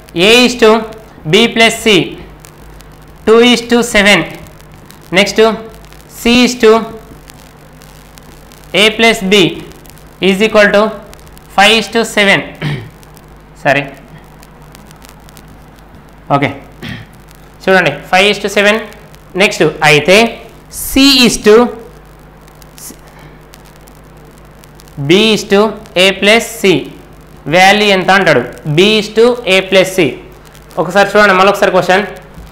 A is to B plus C two is to seven next C is to A plus B is equal to five is to seven సరే okay చూడండి five is to seven next అయితే C is to B is to A plus C value ఎంత అంటాడు B is to A plus C ఒకసారి చూడండి మళ్ళొకసారి question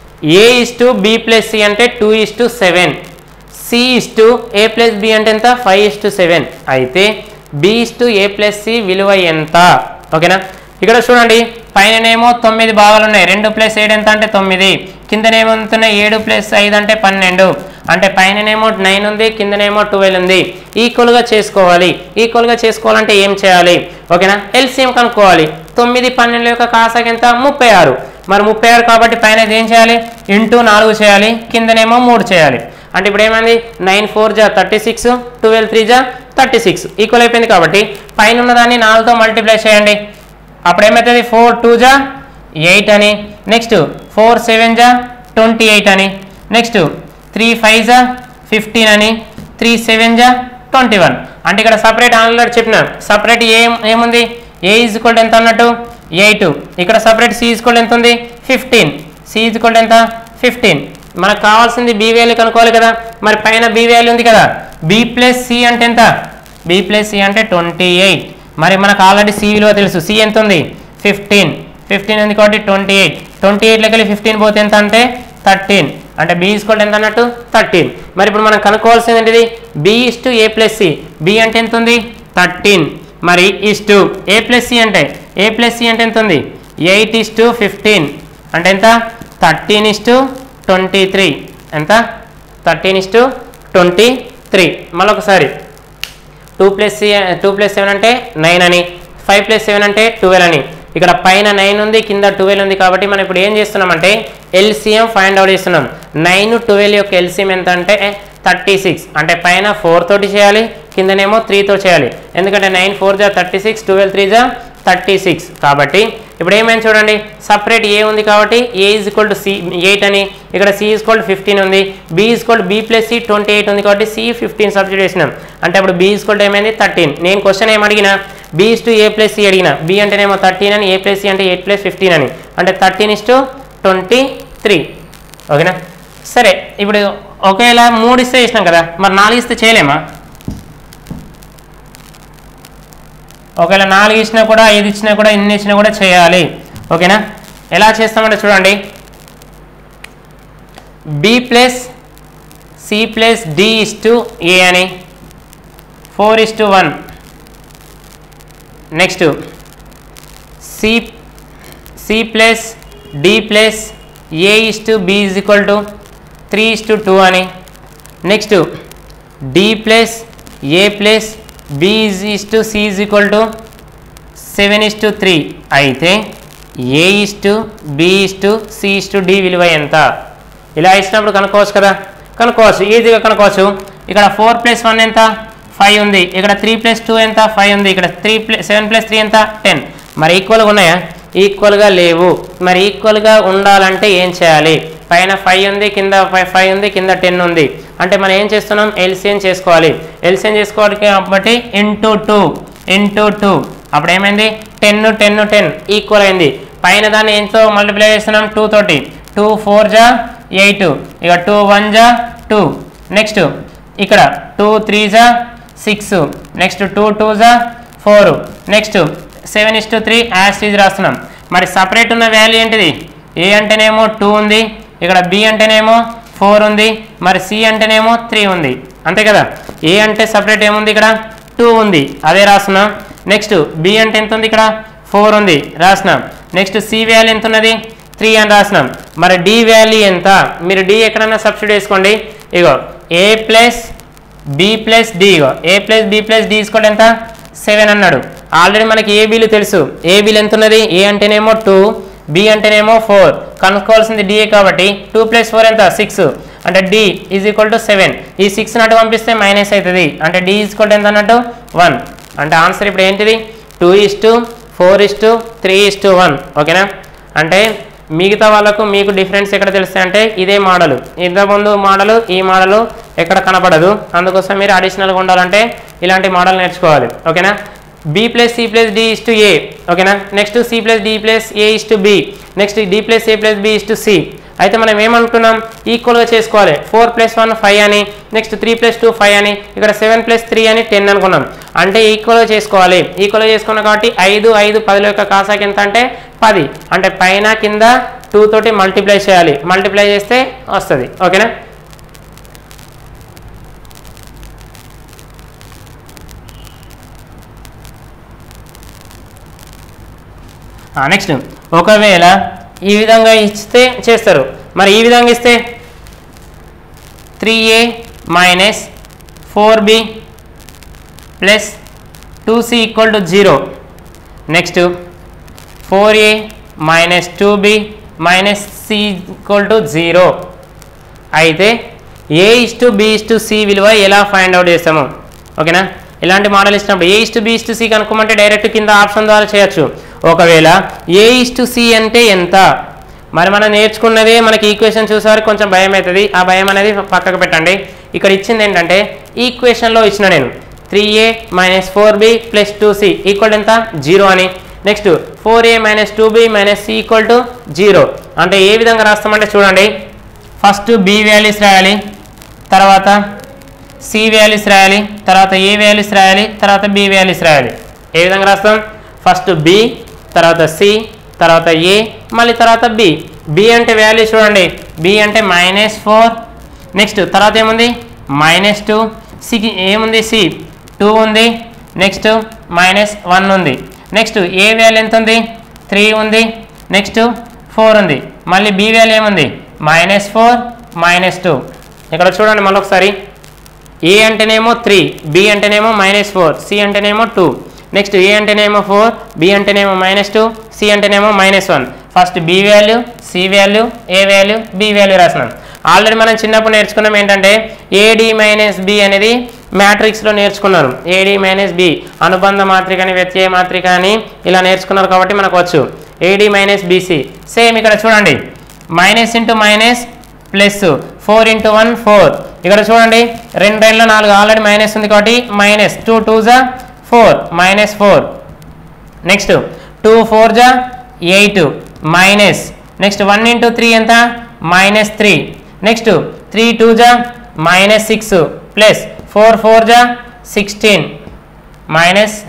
A is to B plus C అంటే two is to seven C is to A plus B అంటే ఎంత five is to seven అయితే B is to A plus C విలువ ఎంత ఓకేనా ఇక్కడ చూడండి పైననేమో తొమ్మిది భాగాలు ఉన్నాయి రెండు ప్లస్ ఏడు ఎంత అంటే తొమ్మిది కిందనేమో ఎంత ఉన్నాయి ఏడు ప్లస్ ఐదు అంటే పన్నెండు అంటే పైననేమో నైన్ ఉంది కిందనేమో ట్వెల్వ్ ఉంది ఈక్వల్గా చేసుకోవాలి ఈక్వల్గా చేసుకోవాలంటే ఏం చేయాలి ఓకేనా ఎల్సిఎం కనుక్కోవాలి తొమ్మిది పన్నెండు యొక్క కాసాకి ఎంత ముప్పై ఆరు మరి ముప్పై ఆరు కాబట్టి పైన ఏం చేయాలి ఇంటూ నాలుగు చేయాలి కిందనేమో మూడు చేయాలి అంటే ఇప్పుడు ఏమైంది నైన్ ఫోర్ జా థర్టీ సిక్స్ ట్వెల్వ్ త్రీ జా థర్టీ సిక్స్ ఈక్వల్ అయిపోయింది కాబట్టి పైన ఉన్నదాన్ని నాలుగుతో మల్టిప్లై చేయండి అప్పుడు ఏమవుతుంది ఫోర్ టూ జా ఎయిట్ అని నెక్స్ట్ ఫోర్ సెవెన్ జా ట్వంటీ ఎయిట్ అని నెక్స్ట్ త్రీ ఫైవ్ జా ఫిఫ్టీన్ అని త్రీ సెవెన్ జా ట్వంటీ వన్ అంటే ఇక్కడ సపరేట్ ఆన్లైన్ చెప్పిన సపరేట్ ఏం ఏముంది ఏ ఈజ్ ఈక్వల్ ఎంత అన్నట్టు ఎయిట్ ఇక్కడ సపరేట్ సి ఈజ్ ఎంత ఉంది ఫిఫ్టీన్ సి ఈజ్ ఎంత ఫిఫ్టీన్ మనకు కావాల్సింది బి వాల్యూ కనుక్కోవాలి కదా మరి పైన బి వాల్యూ ఉంది కదా బి ప్లస్ సి అంటే ఎంత బి ప్లస్ సి అంటే ట్వంటీ ఎయిట్ మరి మనకు ఆల్రెడీ సి విలువ తెలుసు సి ఎంత ఉంది ఫిఫ్టీన్ ఫిఫ్టీన్ ఉంది కాబట్టి ట్వంటీ ఎయిట్ ట్వంటీ ఎయిట్లోకి వెళ్ళి ఫిఫ్టీన్ పోతే ఎంత అంటే థర్టీన్ అంటే బి ఈస్కోల్డ్ ఎంత అన్నట్టు థర్టీన్ మరి ఇప్పుడు మనం కనుక్కోవాల్సింది ఏంటిది B is to A plus C B అంటే ఎంత ఉంది థర్టీన్ మరి is to A plus C అంటే ఏ ప్లస్ సి అంటే ఎంత ఉంది ఎయిట్ ఇస్ టు ఫిఫ్టీన్ అంటే ఎంత thirteen is to twenty three ఎంత thirteen is to twenty three మళ్ళొకసారి two plus C two plus seven అంటే నైన్ అని ఫైవ్ ప్లస్ సెవెన్ అంటే ట్వెల్వ్ అని ఇక్కడ పైన నైన్ ఉంది కింద ట్వెల్వ్ ఉంది కాబట్టి మనం ఇప్పుడు ఏం చేస్తున్నామంటే ఎల్సిఎం ఫైండ్ అవుట్ చేస్తున్నాం నైన్ ట్వెల్వ్ యొక్క ఎల్సిఎం ఎంత అంటే థర్టీ సిక్స్ అంటే పైన ఫోర్ తోటి చేయాలి కిందనేమో త్రీతో చేయాలి ఎందుకంటే నైన్ ఫోర్ జా థర్టీ సిక్స్ ట్వెల్వ్ త్రీ జా థర్టీ సిక్స్ కాబట్టి ఇప్పుడు ఏమైంది చూడండి సపరేట్ ఏ ఉంది కాబట్టి A is equal to C eight అని ఇక్కడ సి ఈజ్ ఈక్వల్ ఫిఫ్టీన్ ఉంది B is equal B plus C twenty eight ఉంది కాబట్టి సి ఫిఫ్టీన్ సబ్జెక్ట్ చేసినాం అంటే అప్పుడు బి ఈజ్ ఈక్వల్ ఏమైంది థర్టీన్ నేను క్వశ్చన్ ఏం అడిగినా B is to A plus C అడిగిన బి అంటేనేమో థర్టీన్ అని ఏ ప్లస్ సి అంటే ఎయిట్ ప్లస్ ఫిఫ్టీన్ అని అంటే thirteen is to twenty three ఓకేనా సరే ఇప్పుడు ఒకేలా మూడు ఇస్తే ఇచ్చినాం కదా మరి నాలుగు ఇస్తే చేయలేమా ఒకవేళ నాలుగు ఇచ్చినా కూడా ఐదు ఇచ్చినా కూడా ఇన్ని ఇచ్చినా కూడా చేయాలి ఓకేనా ఎలా చేస్తామంటే చూడండి B plus C plus D is to A అని four is to one next C C plus D plus A is to B is equal to three is to two అని next D plus A plus B is is to C is equal to seven is to three అయితే A is to B is to C is to D విలువ ఎంత ఇలా ఇచ్చినప్పుడు కనుక్కోవచ్చు కదా కనుక్కోవచ్చు ఈజీగా కనుక్కోవచ్చు ఇక్కడ ఫోర్ ప్లస్ వన్ ఎంత ఫైవ్ ఉంది ఇక్కడ త్రీ ప్లస్ టూ ఎంత ఫైవ్ ఉంది ఇక్కడ three plus seven plus three ఎంత టెన్ మరి ఈక్వల్గా ఉన్నాయా ఈక్వల్గా లేవు మరి ఈక్వల్గా ఉండాలంటే ఏం చేయాలి పైన ఫైవ్ ఉంది కింద ఫైవ్ ఫైవ్ ఉంది కింద టెన్ ఉంది అంటే మనం ఏం చేస్తున్నాం ఎల్సిఎన్ చేసుకోవాలి ఎల్సిఎన్ చేసుకోవాలి కాబట్టి ఇంటూ టూ ఇంటూ టూ అప్పుడు ఏమైంది టెన్ టెన్ టెన్ ఈక్వల్ అయింది పైన దాన్ని ఎంతో మల్టిప్లై చేస్తున్నాం టూ తోటి టూ ఫోర్ జా ఎయిట్ ఇక టూ వన్ జా టూ నెక్స్ట్ ఇక్కడ టూ త్రీ జా సిక్స్ నెక్స్ట్ టూ టూ జా four next seven is to three as is రాస్తున్నాం మరి సపరేట్ ఉన్న వాల్యూ ఏంటిది ఏ అంటేనేమో టూ ఉంది ఇక్కడ బి అంటేనేమో ఫోర్ ఉంది మరి సి అంటేనేమో త్రీ ఉంది అంతే కదా ఏ అంటే సపరేట్ ఏముంది ఇక్కడ టూ ఉంది అదే రాస్తున్నాం నెక్స్ట్ బి అంటే ఎంత ఉంది ఇక్కడ ఫోర్ ఉంది రాసినాం నెక్స్ట్ సి వాల్యూ ఎంత ఉన్నది త్రీ అని రాసినాం మరి డి వాల్యూ ఎంత మీరు డి ఎక్కడన్నా సబ్స్టిట్యూట్ వేసుకోండి ఇగో A plus B plus D ఇగో A plus B plus D తీసుకోండి ఎంత సెవెన్ అన్నాడు ఆల్రెడీ మనకి ఏ బిలు తెలుసు ఏ బిల్ ఎంత ఉన్నది ఏ అంటేనేమో టూ బి అంటేనేమో ఫోర్ కనుక్కోవాల్సింది డిఏ కాబట్టి టూ ప్లస్ ఫోర్ ఎంత సిక్స్ అంటే D is equal to seven ఈ సిక్స్ నటు పంపిస్తే మైనస్ అవుతుంది అంటే డి ఈజ్ ఈక్వల్ ఎంత అన్నట్టు వన్ అంటే ఆన్సర్ ఇప్పుడు ఏంటిది two is to four is to three is to one ఓకేనా అంటే మిగతా వాళ్ళకు మీకు డిఫరెన్స్ ఎక్కడ తెలుస్తాయి అంటే ఇదే మోడల్ ఇంతకుముందు మోడల్ ఈ మోడల్ ఎక్కడ కనపడదు అందుకోసం మీరు అడిషనల్గా ఉండాలంటే ఇలాంటి మోడల్ నేర్చుకోవాలి ఓకేనా B plus C plus D is to A ఓకేనా next C plus D plus A is to B next D plus A plus B is to C అయితే మనం ఏమనుకున్నాం ఈక్వల్గా చేసుకోవాలి ఫోర్ ప్లస్ వన్ ఫైవ్ అని next three plus two five అని ఇక్కడ seven plus three అని టెన్ అనుకున్నాం అంటే ఈక్వల్గా చేసుకోవాలి ఈక్వల్గా చేసుకున్నాం కాబట్టి ఐదు ఐదు పదిల యొక్క కాసాకి ఎంత అంటే పది అంటే పైన కింద టూ తోటి మల్టిప్లై చేయాలి మల్టిప్లై చేస్తే వస్తుంది ఓకేనా నెక్స్ట్ ఒకవేళ ఈ విధంగా ఇస్తే చేస్తారు మరి ఈ విధంగా ఇస్తే three A minus four B plus two C equal to zero next four A minus two B minus C equal to zero అయితే A is to B is to C విలువ ఎలా ఫైండ్ అవుట్ చేస్తాము ఓకేనా ఇలాంటి model ఇచ్చినప్పుడు A is to B is to C కనుక్కోమంటే direct కింద option ద్వారా చేయొచ్చు ఒకవేళ ఏ ఇస్ టు సి అంటే ఎంత మరి మనం నేర్చుకున్నదే మనకి ఈక్వేషన్ చూసేవారికి కొంచెం భయం అవుతుంది ఆ భయం అనేది పక్కకు పెట్టండి ఇక్కడ ఇచ్చింది ఏంటంటే ఈక్వేషన్లో ఇచ్చిన నేను three A minus four B plus two C equal ఎంత జీరో అని next four A minus two B minus C equal to zero అంటే ఏ విధంగా రాస్తామంటే చూడండి ఫస్ట్ బి వాల్యూస్ రాయాలి తర్వాత సి వాల్యూస్ రాయాలి తర్వాత ఏ వాల్యూస్ రాయాలి తర్వాత బి వాల్యూస్ రాయాలి ఏ విధంగా రాస్తాం ఫస్ట్ బి తర్వాత సి తర్వాత ఏ మళ్ళీ తర్వాత బి బి అంటే వాల్యూ చూడండి బి అంటే మైనస్ ఫోర్ నెక్స్ట్ తర్వాత ఏముంది మైనస్ టూ సికి ఏముంది సి టూ ఉంది నెక్స్ట్ మైనస్ వన్ ఉంది నెక్స్ట్ ఏ వాల్యూ ఎంత ఉంది త్రీ ఉంది నెక్స్ట్ ఫోర్ ఉంది మళ్ళీ బి వాల్యూ ఏముంది మైనస్ ఫోర్ మైనస్ టూ ఇక్కడ చూడండి మళ్ళీ ఒకసారి ఏ అంటేనేమో త్రీ బి అంటేనేమో మైనస్ ఫోర్ సి అంటేనేమో టూ నెక్స్ట్ ఏ అంటేనేమో ఫోర్ బి అంటేనేమో మైనస్ టూ సి అంటేనేమో minus one first B value C value A value B value రాసినాం ఆల్రెడీ మనం చిన్నప్పుడు నేర్చుకున్నాం ఏంటంటే ఏడి మైనస్ బి అనేది మ్యాట్రిక్స్లో నేర్చుకున్నారు ఏడి మైనస్ బి అనుబంధ మాత్రిక అని వ్యత్యయ మాత్రిక అని ఇలా నేర్చుకున్నారు కాబట్టి మనకు వచ్చు ఏడి మైనస్ బీసీ సేమ్ ఇక్కడ చూడండి minus into minus plus four into one four ఇక్కడ చూడండి రెండు రెండులో నాలుగు ఆల్రెడీ మైనస్ ఉంది కాబట్టి మైనస్ టూ టూ జా four minus four next two four జా eight minus next one into three ఎంత minus three next three two జా minus six plus four four జా సిక్స్టీన్ మైనస్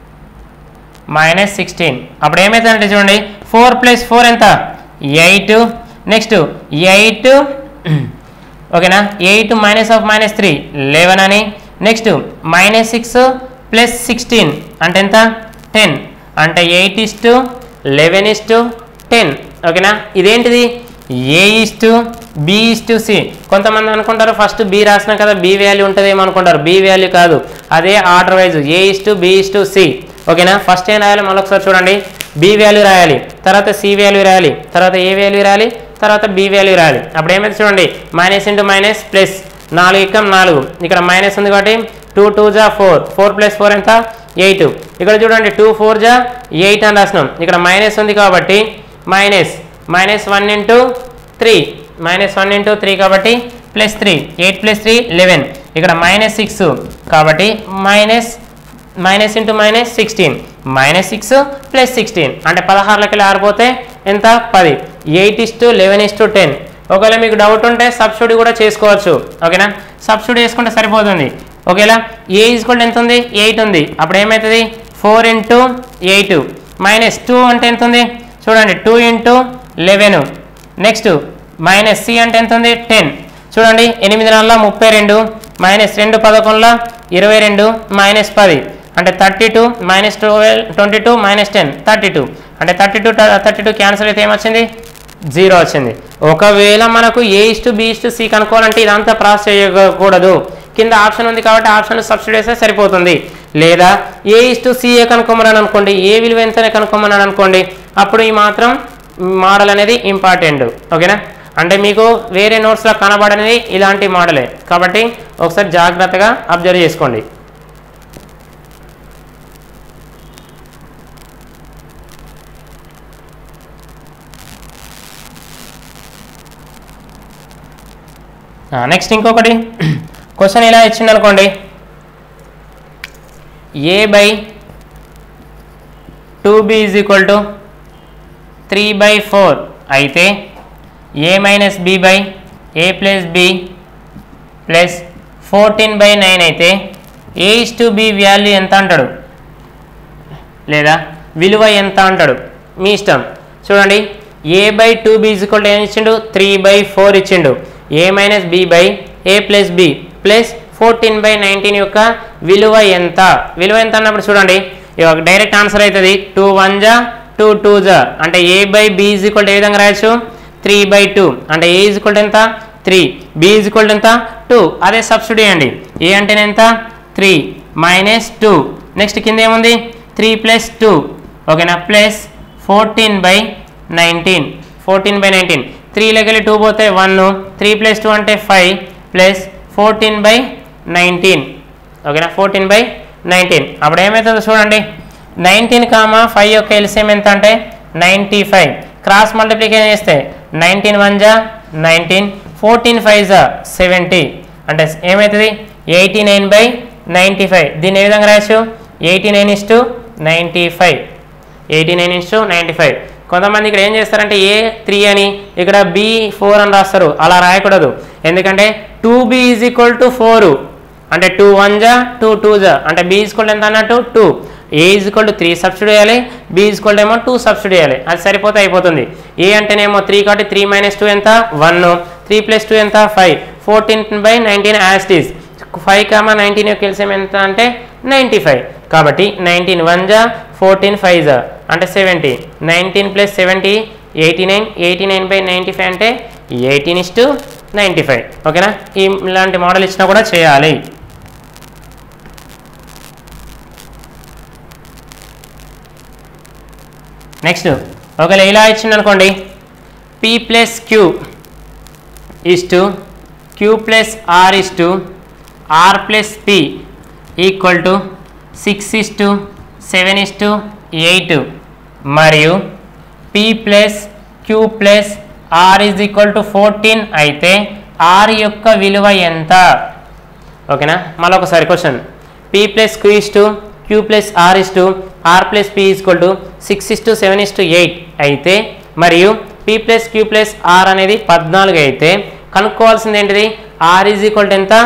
మైనస్ సిక్స్టీన్ అప్పుడు ఏమవుతుందంటే చూడండి ఫోర్ ప్లస్ ఫోర్ ఎంత eight next eight ఓకేనా eight minus of minus three eleven అని next minus six plus sixteen అంటే ఎంత టెన్ అంటే eight is to eleven is to ten ఓకేనా ఇదేంటిది A is to B is to C కొంతమంది అనుకుంటారు ఫస్ట్ బి రాసినా కదా బి వాల్యూ ఉంటుందేమో అనుకుంటారు బి వాల్యూ కాదు అదే order wise A is to B is to C ఓకేనా ఫస్ట్ ఏం రాయాలి మళ్ళీ ఒకసారి చూడండి బి వాల్యూ రాయాలి తర్వాత సి వాల్యూ రాయాలి తర్వాత ఏ వాల్యూ రాయాలి తర్వాత బి వాల్యూ రాయాలి అప్పుడు ఏమైతే చూడండి మైనస్ ఇంటూ మైనస్ ప్లస్ నాలుగు ఎక్కం నాలుగు ఇక్కడ మైనస్ ఉంది కాబట్టి టూ టూ జా ఫోర్ ఫోర్ ప్లస్ ఫోర్ ఎంత ఎయిట్ ఇక్కడ చూడండి టూ ఫోర్ జా ఎయిట్ అని రాసినాం ఇక్కడ మైనస్ ఉంది కాబట్టి minus minus one into three minus one into three కాబట్టి plus three eight plus three eleven ఇక్కడ మైనస్ సిక్స్ కాబట్టి minus minus into minus sixteen minus six plus sixteen అంటే పదహారులకి ఆరిపోతే ఎంత పది eight is to eleven is to ten ఒకవేళ మీకు డౌట్ ఉంటే సబ్సిడీ కూడా చేసుకోవచ్చు ఓకేనా సబ్సిడీ చేసుకుంటే సరిపోతుంది ఓకేలా ఏ ఈజ్వల్ ఎంత ఉంది ఎయిట్ ఉంది అప్పుడు ఏమవుతుంది four into eight minus two అంటే ఎంత ఉంది చూడండి two into eleven next minus C అంటే ఎంత ఉంది టెన్ చూడండి ఎనిమిది నెలల ముప్పై రెండు మైనస్ రెండు పదకొండుల ఇరవై రెండు మైనస్ పది అంటే thirty two minus twelve twenty two minus ten thirty two అంటే thirty two thirty two cancel అయితే ఏమొచ్చింది జీరో వచ్చింది ఒకవేళ మనకు A is to B is to C కనుక్కోవాలంటే ఇదంతా ప్రాసెస్ చేయకూడదు కింద ఆప్షన్ ఉంది కాబట్టి ఆప్షన్ సబ్సిడీ వేస్తే సరిపోతుంది లేదా ఏ ఇస్టు సిఏ కనుక్కోమని అనుకోండి ఏ విలువ ఎంత కనుక్కోమని అనుకోండి అప్పుడు ఈ మాత్రం మోడల్ అనేది ఇంపార్టెంట్ ఓకేనా అంటే మీకు వేరే నోట్స్లో కనబడనిది ఇలాంటి మోడలే కాబట్టి ఒకసారి జాగ్రత్తగా అబ్జర్వ్ చేసుకోండి నెక్స్ట్ ఇంకొకటి క్వశ్చన్ ఇలా ఇచ్చింది అనుకోండి A by two B is equal to three by four అయితే A minus B by A plus B plus fourteen by nine అయితే A is to B value ఎంత అంటాడు లేదా విలువ ఎంత అంటాడు మీ ఇష్టం చూడండి A by two B equal ఏం ఇచ్చిండు త్రీ బై ఫోర్ ఇచ్చిండు A minus B by A plus B plus fourteen by nineteen యొక్క విలువ ఎంత విలువ ఎంత అన్నప్పుడు చూడండి ఇక డైరెక్ట్ ఆన్సర్ అవుతుంది టూ వన్ జా టూ టూ జా అంటే A by B is equal ఏ విధంగా రాయొచ్చు త్రీ బై టూ అంటే ఏ ఈజ్ ఈక్వల్ ఎంత త్రీ బి ఈజ్ ఈక్వల్ ఎంత టూ అదే సబ్సిడీ అండి ఏ అంటేనే ఎంత త్రీ మైనస్ టూ నెక్స్ట్ కింద ఏముంది త్రీ ప్లస్ టూ ఓకేనా plus fourteen by nineteen fourteen by nineteen త్రీలోకి వెళ్ళి టూ పోతే వన్ త్రీ ప్లస్ టూ అంటే five plus fourteen by nineteen ఓకేనా ఫోర్టీన్ బై నైన్టీన్ అప్పుడు ఏమవుతుందో చూడండి నైన్టీన్ కామా ఫైవ్ యొక్క ఎల్సిఎం ఎంత అంటే నైంటీ ఫైవ్ క్రాస్ మల్టిప్లికేషన్ చేస్తే నైన్టీన్ వన్ జా నైన్టీన్ ఫోర్టీన్ ఫైవ్ జా సెవెంటీ అంటే ఏమవుతుంది eighty nine by ninety five దీన్ని ఏ విధంగా రాయొచ్చు eighty nine is to ninety five eighty nine is to ninety five కొంతమంది ఇక్కడ ఏం చేస్తారంటే ఏ త్రీ అని ఇక్కడ బి ఫోర్ అని రాస్తారు అలా రాయకూడదు ఎందుకంటే two B is equal to four అంటే టూ వన్ జా టూ టూ జా అంటే బి ఈజ్ ఎంత అన్నట్టు two A is equal to three subsidy చేయాలి బి ఈజ్ ఈక్వల్ ఏమో టూ సబ్సిడీ చేయాలి అది సరిపోతే అయిపోతుంది ఏ అంటేనేమో త్రీ కాబట్టి త్రీ మైనస్ టూ ఎంత వన్ త్రీ ప్లస్ టూ ఎంత ఫైవ్ ఫోర్టీన్ బై నైన్టీన్ యాస్టీస్ ఫైవ్ కామా నైన్టీన్ యొక్క ఎల్సిఎం ఎంత అంటే నైంటీ ఫైవ్ కాబట్టి నైన్టీన్ వన్ జా ఫోర్టీన్ ఫైవ్ జా అంటే seventy nineteen plus seventy eighty nine eighty nine by ninety five అంటే eighteen is to ninety five ఓకేనా ఈ ఇలాంటి మోడల్ ఇచ్చినా కూడా చేయాలి నెక్స్ట్ ఒకవేళ ఇలా ఇచ్చింది అనుకోండి P plus Q is to Q plus R is to R plus P equal to six is to seven is to eight మరియు P plus Q plus R is equal to fourteen అయితే R యొక్క విలువ ఎంత ఓకేనా మళ్ళీ ఒకసారి question P plus Q is to Q plus R is to R plus P equal to six is to seven is to eight అయితే మరియు P plus Q plus R అనేది పద్నాలుగు అయితే కనుక్కోవాల్సింది ఏంటిది ఆర్ ఈజ్ ఈక్వల్ టు ఎంత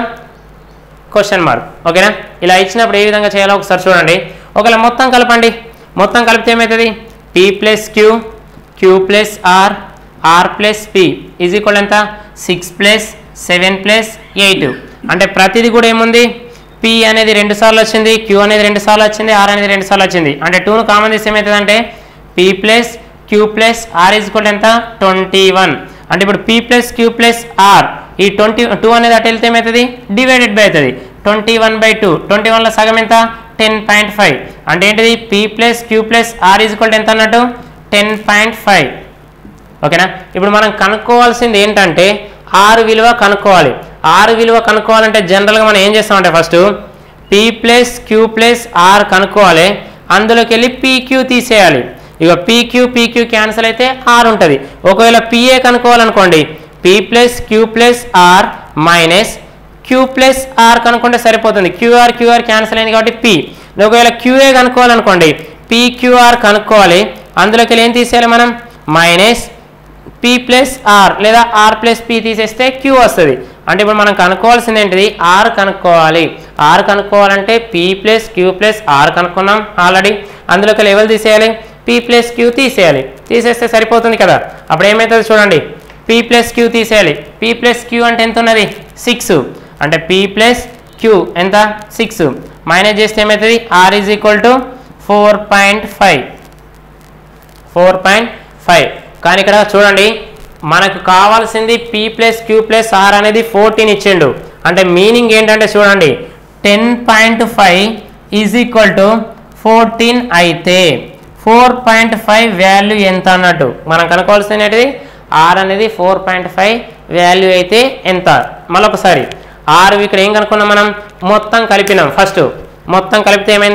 question mark ఓకేనా ఇలా ఇచ్చినప్పుడు ఏ విధంగా చేయాలో ఒకసారి చూడండి ఒకవేళ మొత్తం కలపండి మొత్తం కలిపితే ఏమవుతుంది P plus Q Q plus R R plus P is equal ఎంత six plus seven plus eight అంటే ప్రతిదీ కూడా ఏముంది పి అనేది రెండు సార్లు వచ్చింది క్యూ అనేది రెండు సార్లు వచ్చింది ఆర్ అనేది రెండు సార్లు వచ్చింది అంటే టూను కామన్ తీసి ఏమవుతుంది అంటే P plus Q plus R is equal ఎంత ట్వంటీ వన్ అంటే ఇప్పుడు P plus Q plus R ఈ ట్వంటీ టూ అనేది అటు వెళ్తే ఏమవుతుంది డివైడెడ్ బై అవుతుంది twenty one by two twenty వన్లో సగం ఎంత టెన్ పాయింట్ ఫైవ్ అంటే ఏంటిది P plus Q plus R is equal ఎంత అన్నట్టు టెన్ పాయింట్ ఫైవ్ ఓకేనా ఇప్పుడు మనం కనుక్కోవాల్సింది ఏంటంటే ఆరు విలువ కనుక్కోవాలి ఆరు విలువ కనుక్కోవాలంటే జనరల్గా మనం ఏం చేస్తామంటే first P plus Q plus R కనుక్కోవాలి అందులోకి వెళ్ళి పీక్యూ తీసేయాలి ఇక పీక్యూ పీక్యూ క్యాన్సిల్ అయితే ఆర్ ఉంటుంది ఒకవేళ పిఏ కనుక్కోవాలనుకోండి P plus Q plus R minus Q plus R కనుక్కుంటే సరిపోతుంది క్యూఆర్ క్యూఆర్ క్యాన్సిల్ అయింది కాబట్టి పి ఒకవేళ క్యూఏ కనుక్కోవాలనుకోండి పీక్యూఆర్ కనుక్కోవాలి అందులోకి వెళ్ళి ఏం తీసేయాలి మనం మైనస్ పి ప్లస్ ఆర్ లేదా ఆర్ ప్లస్ పి తీసేస్తే క్యూ వస్తుంది అంటే ఇప్పుడు మనం కనుక్కోవాల్సింది ఏంటిది ఆర్ కనుక్కోవాలి ఆర్ కనుక్కోవాలంటే P plus Q plus R కనుక్కున్నాం ఆల్రెడీ అందులోకి లెవెల్ తీసేయాలి పి ప్లస్ క్యూ తీసేయాలి తీసేస్తే సరిపోతుంది కదా అప్పుడు ఏమవుతుంది చూడండి పి ప్లస్ క్యూ తీసేయాలి పి ప్లస్ క్యూ అంటే ఎంత ఉన్నది సిక్స్ అంటే పి ప్లస్ క్యూ ఎంత సిక్స్ మైనస్ చేస్తే ఏమవుతుంది R is equal to four point five four point five కానీ ఇక్కడ చూడండి మనకు కావాల్సింది P plus Q plus R అనేది ఫోర్టీన్ ఇచ్చిండు అంటే మీనింగ్ ఏంటంటే చూడండి ten point five is equal to fourteen అయితే ఫోర్ పాయింట్ ఫైవ్ వాల్యూ ఎంత అన్నట్టు మనం కనుక్కోవాల్సింది ఏంటిది ఆర్ అనేది ఫోర్ పాయింట్ ఫైవ్ వాల్యూ అయితే ఎంత మళ్ళొకసారి ఆరు ఇక్కడ ఏం కనుక్కున్నాం మనం మొత్తం కలిపినాం ఫస్ట్ మొత్తం కలిపితే ఏమైంది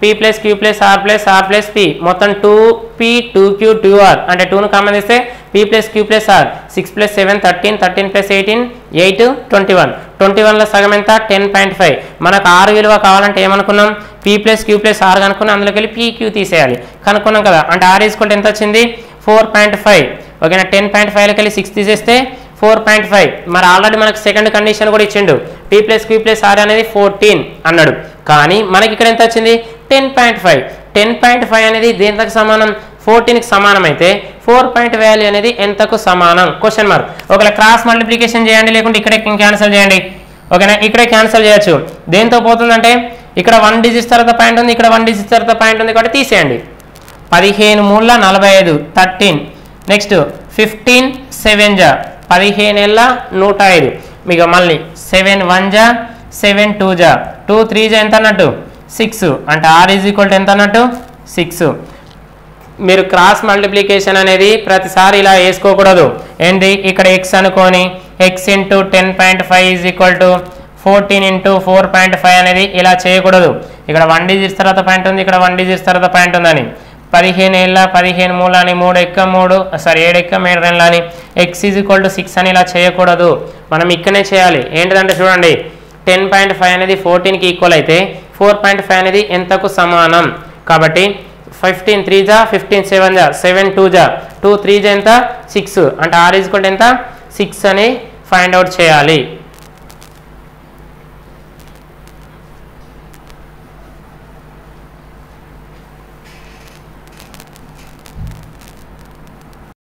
P plus Q plus R plus R plus P మొత్తం two P two Q two R అంటే టూను కామన్ ఇస్తే P plus Q plus R six plus seven thirteen thirteen plus eighteen eight twenty one twenty వన్లో సగం ఎంత ten point five మనకు ఆరు విలువ కావాలంటే ఏమనుకున్నాం P plus Q plus R కనుక్కున్నాం అందులోకి వెళ్ళి పీ క్యూ తీసేయాలి కనుక్కున్నాం కదా అంటే ఆర్ ఈజ్వల్ ఎంత వచ్చింది ఫోర్ పాయింట్ ఫైవ్ ఓకేనా టెన్ పాయింట్ ఫైవ్లోకి వెళ్ళి సిక్స్ తీసేస్తే ఫోర్ పాయింట్ ఫైవ్ మరి ఆల్రెడీ మనకు సెకండ్ కండిషన్ కూడా ఇచ్చిండు P plus Q plus R అనేది ఫోర్టీన్ అన్నాడు కానీ మనకి ఇక్కడ ఎంత వచ్చింది ten point five ten point five అనేది దేంతకు సమానం ఫోర్టీన్కి సమానం అయితే ఫోర్ పాయింట్ వాల్యూ అనేది ఎంతకు సమానం క్వశ్చన్ మార్క్ ఒకవేళ క్రాస్ మల్టిప్లికేషన్ చేయండి లేకుంటే ఇక్కడే క్యాన్సిల్ చేయండి ఓకేనా ఇక్కడే క్యాన్సిల్ చేయొచ్చు దేంతో పోతుందంటే ఇక్కడ వన్ డిజిట్ తర్వాత పాయింట్ ఉంది ఇక్కడ వన్ డిజిట్ తర్వాత పాయింట్ ఉంది కాబట్టి తీసేయండి పదిహేను మూల నలభై ఐదు థర్టీన్ నెక్స్ట్ ఫిఫ్టీన్ సెవెన్ జా పదిహేను ఏళ్ళ నూట ఐదు మీకు మళ్ళీ సెవెన్ వన్ జా సెవెన్ టూ జా టూ త్రీ జా ఎంత అన్నట్టు సిక్స్ అంటే ఆర్ ఈజ్ ఈక్వల్ టు ఎంత అన్నట్టు సిక్స్ మీరు క్రాస్ మల్టిప్లికేషన్ అనేది ప్రతిసారి ఇలా వేసుకోకూడదు ఏంటి ఇక్కడ ఎక్స్ అనుకొని X into ten point five is equal to fourteen into four point five అనేది ఇలా చేయకూడదు ఇక్కడ వన్ డిజిట్స్ తర్వాత పాయింట్ ఉంది ఇక్కడ వన్ డిజిట్స్ తర్వాత పాయింట్ ఉందని పదిహేను ఏళ్ళ పదిహేను మూల అని మూడు ఎక్క మూడు సారీ ఏడు ఎక్క ఏడు రెండు అని X is equal to six అని ఇలా చేయకూడదు మనం ఇక్కడనే చేయాలి ఏంటిదంటే చూడండి టెన్ పాయింట్ ఫైవ్ అనేది ఫోర్టీన్కి ఈక్వల్ అయితే ఫోర్ పాయింట్ ఫైవ్ అనేది ఎంతకు సమానం కాబట్టి ఫిఫ్టీన్ త్రీ జా ఫిఫ్టీన్ సెవెన్ జా సెవెన్ టూ జా టూ త్రీ జా ఎంత సిక్స్ అంటే ఆర్ ఈజ్ ఎంత సిక్స్ అని ఫైండ్ అవుట్ చేయాలి